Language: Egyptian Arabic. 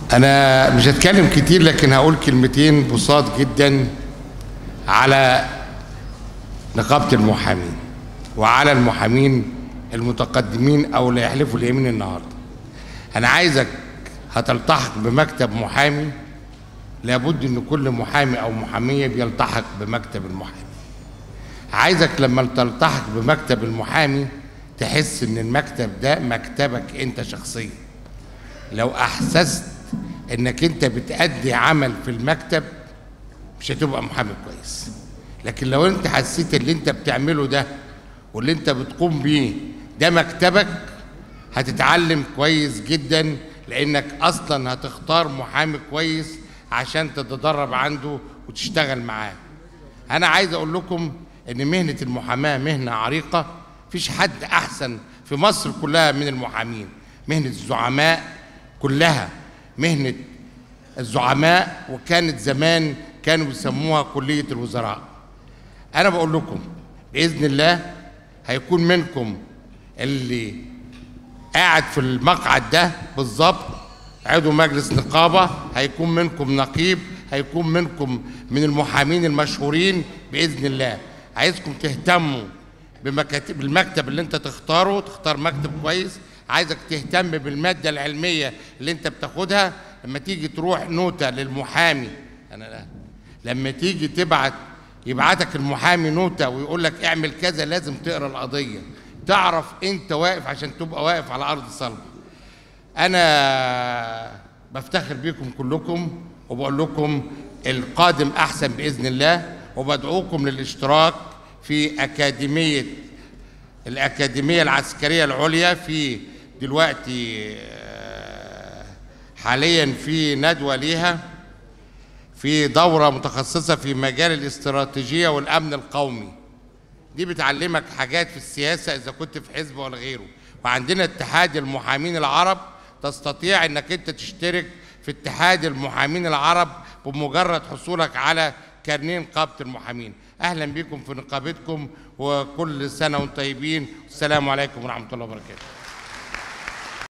انا مش هتكلم كتير لكن هقول كلمتين بساط جدا على نقابه المحامين وعلى المحامين المتقدمين او اللي يحلفوا اليمين النهارده انا عايزك هتلتحق بمكتب محامي لابد ان كل محامي او محاميه بيلتحق بمكتب المحامي عايزك لما تلتحق بمكتب المحامي تحس ان المكتب ده مكتبك انت شخصيا لو احسست انك انت بتأدي عمل في المكتب مش هتبقى محامي كويس لكن لو انت حسيت اللي انت بتعمله ده واللي انت بتقوم بيه ده مكتبك هتتعلم كويس جدا لانك اصلا هتختار محامي كويس عشان تتدرب عنده وتشتغل معاه انا عايز اقول لكم ان مهنه المحاماه مهنه عريقه مفيش حد احسن في مصر كلها من المحامين مهنه الزعماء كلها مهنه الزعماء وكانت زمان كانوا بيسموها كليه الوزراء انا بقول لكم باذن الله هيكون منكم اللي قاعد في المقعد ده بالظبط عضو مجلس نقابه هيكون منكم نقيب هيكون منكم من المحامين المشهورين باذن الله عايزكم تهتموا بمكاتب المكتب اللي انت تختاره تختار مكتب كويس عايزك تهتم بالماده العلميه اللي انت بتاخدها لما تيجي تروح نوتة للمحامي انا لا لما تيجي تبعت يبعتك المحامي نوتة ويقول لك اعمل كذا لازم تقرا القضيه تعرف انت واقف عشان تبقى واقف على ارض صلبه انا بفتخر بيكم كلكم وبقول لكم القادم احسن باذن الله وبدعوكم للاشتراك في اكاديميه الاكاديميه العسكريه العليا في دلوقتي آه، حاليا في ندوه ليها في دوره متخصصه في مجال الاستراتيجيه والامن القومي دي بتعلمك حاجات في السياسه اذا كنت في حزب ولا غيره وعندنا اتحاد المحامين العرب تستطيع انك انت تشترك في اتحاد المحامين العرب بمجرد حصولك على كارنيه نقابه المحامين اهلا بكم في نقابتكم وكل سنه وانتم طيبين والسلام عليكم ورحمه الله وبركاته